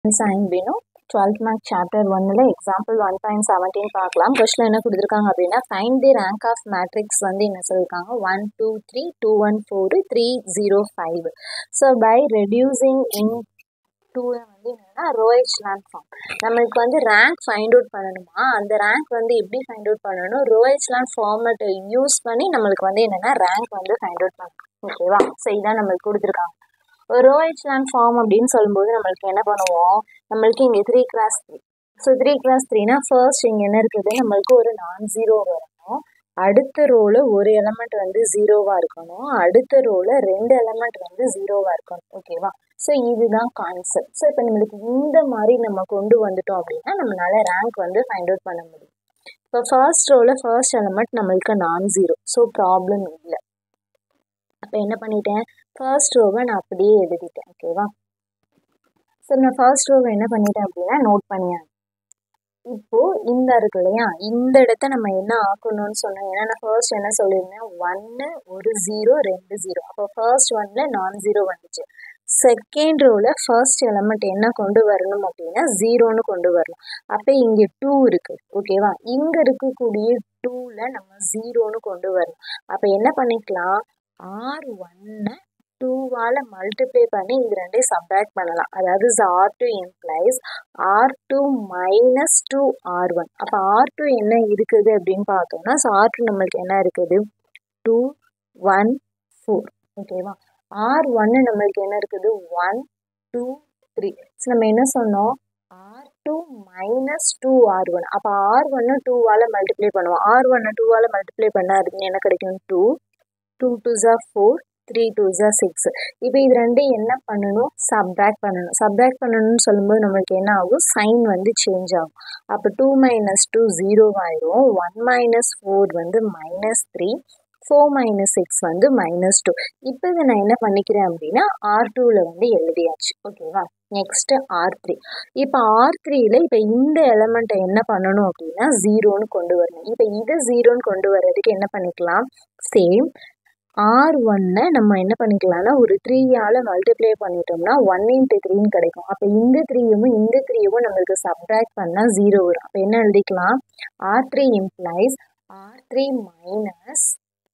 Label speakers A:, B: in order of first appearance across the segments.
A: sign வேணும் twelfth mark chapter ஒன்னில் example one point seventeen பார்க்கலாம் கொஸ்டின் என்ன கொடுத்துருக்காங்க அப்படின்னா find the rank of matrix வந்து என்ன சொல்லியிருக்காங்க one two three two one four three zero five so by reducing in டூவை வந்து என்னென்னா ரோயல் ஃபார்ம் நம்மளுக்கு வந்து ரேங்க் ஃபைண்ட் அவுட் பண்ணணுமா அந்த ரேங்க் வந்து எப்படி ஃபைண்ட் அவுட் பண்ணணும் ரோயல் ஃபார்மெட்டை யூஸ் பண்ணி நம்மளுக்கு வந்து என்னென்னா ரேங்க் வந்து ஃபைண்ட் அவுட் பண்ணணும் ஓகேவா ஸோ இதான் நம்மளுக்கு கொடுத்துருக்காங்க ஒரு ரோ எச்லான் ஃபார்ம் அப்படின்னு சொல்லும்போது நம்மளுக்கு என்ன பண்ணுவோம் நம்மளுக்கு இங்கே three class three so three class த்ரீனா ஃபர்ஸ்ட் இங்கே என்ன இருக்குது நம்மளுக்கு ஒரு நான் ஜீரோ வரணும் அடுத்த ரோவில் ஒரு எலமெண்ட் வந்து ஜீரோவாக இருக்கணும் அடுத்த ரோவில் ரெண்டு எலமெண்ட் வந்து ஜீரோவாக இருக்கணும் ஓகேவா ஸோ இதுதான் கான்செப்ட் ஸோ இப்போ நம்மளுக்கு இந்த மாதிரி நம்ம கொண்டு வந்துட்டோம் அப்படின்னா நம்மளால ரேங்க் வந்து ஃபைண்ட் அவுட் பண்ண முடியும் இப்போ ஃபர்ஸ்ட் ரோவில் ஃபர்ஸ்ட் எலமெண்ட் நம்மளுக்கு நான் ஜீரோ ஸோ ப்ராப்ளம் இல்லை அப்போ என்ன பண்ணிட்டேன் ஃபர்ஸ்ட் ரோவை நான் அப்படியே எழுதிட்டேன் ஓகேவா ஸோ நான் ஃபர்ஸ்ட் ரோவை என்ன பண்ணிட்டேன் அப்படின்னா நோட் பண்ணியாங்க இப்போது இந்த இருக்கு இல்லையா இந்த இடத்த நம்ம என்ன ஆக்கணும்னு சொன்னோம் ஏன்னா நான் ஃபர்ஸ்ட் என்ன சொல்லியிருந்தேன் ஒன்று ஒரு ஜீரோ ரெண்டு ஜீரோ அப்போ ஃபர்ஸ்ட் ஒன்னில் நான் ஜீரோ வந்துச்சு செகண்ட் ரோவில் ஃபர்ஸ்ட் எலமெண்ட் என்ன கொண்டு வரணும் அப்படின்னா ஜீரோன்னு கொண்டு வரணும் அப்போ இங்கே டூ இருக்குது ஓகேவா இங்கே இருக்கக்கூடிய டூவில் நம்ம ஜீரோன்னு கொண்டு வரணும் அப்போ என்ன பண்ணிக்கலாம் ஆர் ஒன்னை டூவால் மல்டிப்ளை பண்ணி இது ரெண்டையும் சப்ராக்ட் பண்ணலாம் அதாவது R two implies R two minus two R one அப்போ ஆர் டூ என்ன இருக்குது அப்படின்னு பார்த்தோம்னா ஸோ ஆர் டூ நம்மளுக்கு என்ன இருக்குது டூ ஒன் ஃபோர் ஓகேவா ஆர் ஒன்று நம்மளுக்கு என்ன இருக்குது ஒன் டூ த்ரீ ஸோ நம்ம என்ன சொன்னோம் R two minus two R one அப்போ ஆர் ஒன்று டூவால் மல்டிப்ளை பண்ணுவோம் ஆர் ஒன்று டூவால் மல்டிப்ளை பண்ணால் என்ன கிடைக்கும் டூ டூ டூ ஜா ஃபோர் த்ரீ டூ ஜா சிக்ஸ் இப்போ இது ரெண்டும் என்ன பண்ணணும் சப்ராக்ட் பண்ணணும் சப்ராக்ட் பண்ணணும்னு சொல்லும்போது நம்மளுக்கு என்ன ஆகும் சைன் வந்து சேஞ்ச் ஆகும் அப்போ டூ மைனஸ் டூ ஜீரோ ஆயிரும் ஒன் மைனஸ் ஃபோர் வந்து minus three four minus six வந்து மைனஸ் டூ இப்போ இதை நான் என்ன பண்ணிக்கிறேன் அப்படின்னா ஆர் டூவில் வந்து எழுதியாச்சு ஓகேவா நெக்ஸ்ட்டு ஆர் த்ரீ இப்போ ஆர் த்ரீயில் இப்போ இந்த எலமெண்ட்டை என்ன பண்ணணும் அப்படின்னா ஜீரோன்னு கொண்டு வரணும் இப்போ இதை ஜீரோன்னு கொண்டு வர்றதுக்கு என்ன பண்ணிக்கலாம் சேம் ஆர் ஒன்னை நம்ம என்ன பண்ணிக்கலாம்னா ஒரு த்ரீயால் மல்டிப்ளை பண்ணிட்டோம்னா ஒன் இன்ட்டு த்ரீன்னு கிடைக்கும் அப்போ இந்த த்ரீயும் இந்த த்ரீயும் நம்மளுக்கு சப்ராக்ட் பண்ணால் ஜீரோ வரும் அப்போ என்ன எழுதிக்கலாம் R three implies R three minus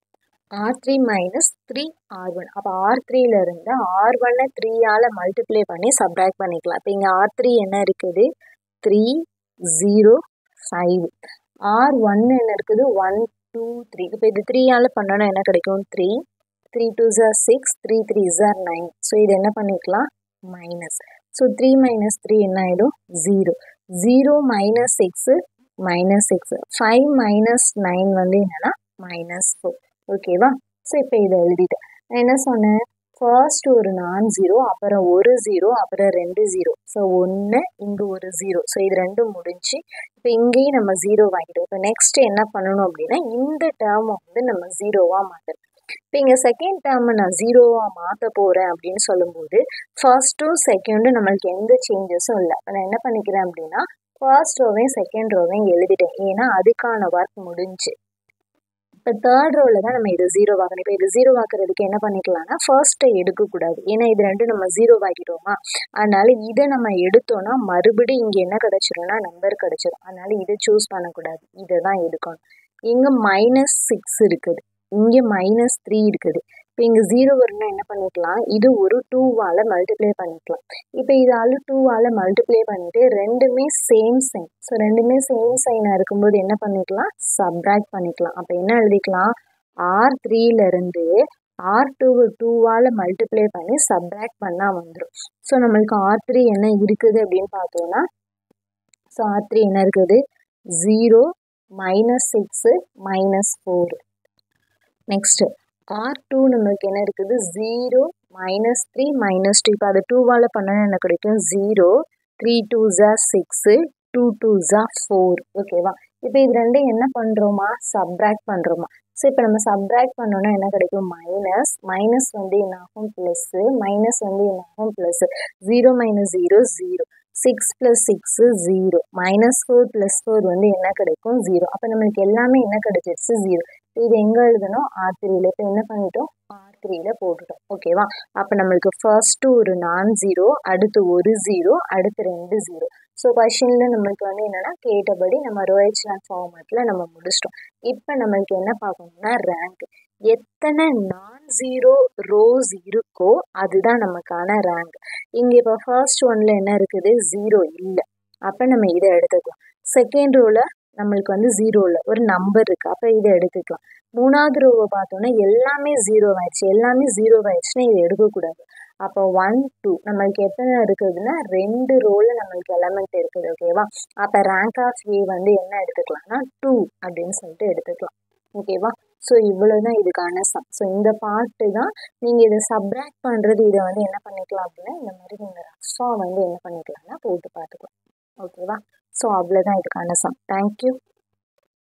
A: R three minus three R one அப்போ ஆர் த்ரீலேருந்து ஆர் ஒன்னை த்ரீயால் மல்டிப்ளை பண்ணி சப்ராக்ட் பண்ணிக்கலாம் இப்போ இங்கே ஆர் த்ரீ என்ன இருக்குது three zero five R one என்ன இருக்குது ஒன் டூ த்ரீ இப்போ இது த்ரீயால் பண்ணோன்னா என்ன கிடைக்கும் த்ரீ த்ரீ டூ ஜார் சிக்ஸ் த்ரீ த்ரீ ஜார் நைன் ஸோ இது என்ன பண்ணிக்கலாம் minus so three minus three என்ன ஆகிடும் zero zero minus six minus six five minus nine வந்து என்னென்னா மைனஸ் ஃபோர் ஓகேவா ஸோ இப்போ இதை எழுதிட்டேன் நான் என்ன சொன்னேன் ஃபர்ஸ்ட் ஒரு நான் ஜீரோ அப்புறம் ஒரு ஜீரோ அப்புறம் ரெண்டு ஜீரோ ஸோ ஒன்று இங்கே ஒரு ஜீரோ ஸோ இது ரெண்டும் முடிஞ்சு இப்போ இங்கேயும் நம்ம ஜீரோ வாங்கிட்டோம் இப்போ நெக்ஸ்ட் என்ன பண்ணணும் அப்படின்னா இந்த டேர்மை வந்து நம்ம ஜீரோவாக மாற்றணும் இப்போ இங்கே செகண்ட் டேர்மை நான் ஜீரோவாக மாற்ற போகிறேன் அப்படின்னு சொல்லும்போது ஃபர்ஸ்ட்டும் செகண்டும் நம்மளுக்கு எந்த சேஞ்சஸும் இல்லை இப்போ நான் என்ன பண்ணிக்கிறேன் அப்படின்னா ஃபர்ஸ்ட் ரோவையும் செகண்ட் ரோவையும் எழுதிட்டேன் ஏன்னா அதுக்கான ஒர்க் முடிஞ்சு இப்போ தேர்ட் ரோவில் தான் நம்ம இதை ஜீரோ ஆக்கணும் இப்போ இது ஜீரோ ஆக்கிறதுக்கு என்ன பண்ணிக்கலாம்னா ஃபர்ஸ்ட்டை எடுக்கக்கூடாது ஏன்னா இது ரெண்டும் நம்ம ஜீரோ ஆக்கிட்டோமா அதனால இதை நம்ம எடுத்தோம்னா மறுபடியும் இங்கே என்ன கிடச்சிரும்னா நம்பர் கிடச்சிரும் அதனால இதை சூஸ் பண்ணக்கூடாது இதை தான் எடுக்கணும் இங்கே மைனஸ் சிக்ஸ் இருக்குது இங்கே மைனஸ் த்ரீ இருக்குது இப்போ இங்கே ஜீரோ வரணும்னா என்ன பண்ணிக்கலாம் இது ஒரு டூவால் மல்டிப்ளை பண்ணிக்கலாம் இப்போ இதால் டூவால் மல்டிப்ளை பண்ணிவிட்டு ரெண்டுமே சேம் சைன் ஸோ ரெண்டுமே சேம் சைனாக இருக்கும்போது என்ன பண்ணிக்கலாம் சப்ராக்ட் பண்ணிக்கலாம் அப்போ என்ன எழுதிக்கலாம் ஆர் த்ரீலேருந்து ஆர் டூ டூவால் மல்டிப்ளை பண்ணி சப்ராக்ட் பண்ணால் வந்துடும் ஸோ நம்மளுக்கு ஆர் த்ரீ என்ன இருக்குது அப்படின்னு பார்த்தோன்னா ஸோ ஆர் த்ரீ என்ன இருக்குது zero minus six minus four next R two நம்மளுக்கு என்ன இருக்குது zero minus three minus two இப்போ அது டூவால் பண்ணால் என்ன கிடைக்கும் ஜீரோ த்ரீ டூ ஜா சிக்ஸு டூ டூ ஜா ஃபோர் ஓகேவா இப்போ இது ரெண்டும் என்ன பண்ணுறோமா சப்ராக்ட் பண்ணுறோமா ஸோ இப்போ நம்ம சப்ராக்ட் பண்ணோன்னா என்ன கிடைக்கும் மைனஸ் மைனஸ் வந்து என்ன ஆகும் ப்ளஸ்ஸு மைனஸ் வந்து என்ன ஆகும் plus zero minus zero zero six plus six zero minus four plus four வந்து என்ன கிடைக்கும் ஜீரோ அப்போ நம்மளுக்கு எல்லாமே என்ன கிடைச்சிருச்சு ஜீரோ இது எங்கே எழுதணும் ஆர் த்ரீல இப்போ என்ன பண்ணிட்டோம் ஆர் த்ரீல போட்டுட்டோம் ஓகேவா அப்போ நம்மளுக்கு ஃபர்ஸ்ட்டு ஒரு நான் ஜீரோ அடுத்து ஒரு ஜீரோ அடுத்து ரெண்டு ஜீரோ ஸோ கொஷினில் நம்மளுக்கு வந்து என்னென்னா கேட்டபடி நம்ம ரோஹெச்லான் ஃபார்மேட்டில் நம்ம முடிச்சிட்டோம் இப்போ நம்மளுக்கு என்ன பார்க்கணும்னா ரேங்க் எத்தனை நான் ஜீரோ ரோஸ் இருக்கோ அதுதான் நமக்கான ரேங்க் இங்கே இப்போ ஃபர்ஸ்ட் ஒன்ல என்ன இருக்குது ஜீரோ இல்லை அப்போ நம்ம இதை எடுத்துக்கலாம் செகண்ட் ரோவில் நம்மளுக்கு வந்து ஜீரோ இல்லை ஒரு நம்பர் இருக்குது அப்போ இதை எடுத்துக்கலாம் மூணாவது ரோவை பார்த்தோன்னா எல்லாமே ஜீரோ ஆயிடுச்சு எல்லாமே ஜீரோ ஆயிடுச்சுன்னா இதை எடுக்கக்கூடாது அப்போ ஒன் டூ நம்மளுக்கு எத்தனை இருக்குதுன்னா ரெண்டு ரோவில் நம்மளுக்கு எலமெண்ட் இருக்குது ஓகேவா அப்போ ரேங்க் ஆஃப் ஏ வந்து என்ன எடுத்துக்கலாம்னா டூ அப்படின்னு சொல்லிட்டு எடுத்துக்கலாம் ஓகேவா ஸோ இவ்வளோ தான் இதுக்கான சம் ஸோ இந்த பாட்டு தான் நீங்கள் இதை சப்ராக்ட் பண்ணுறது இதை வந்து என்ன பண்ணிக்கலாம் அப்படின்னா இந்த மாதிரி நீங்கள் ரஃபாக வந்து என்ன பண்ணிக்கலாம்னா போட்டு பார்த்துக்கலாம் ஓகேவா ஸோ அவ்வளோதான் இதுக்கான சம் தேங்க்யூ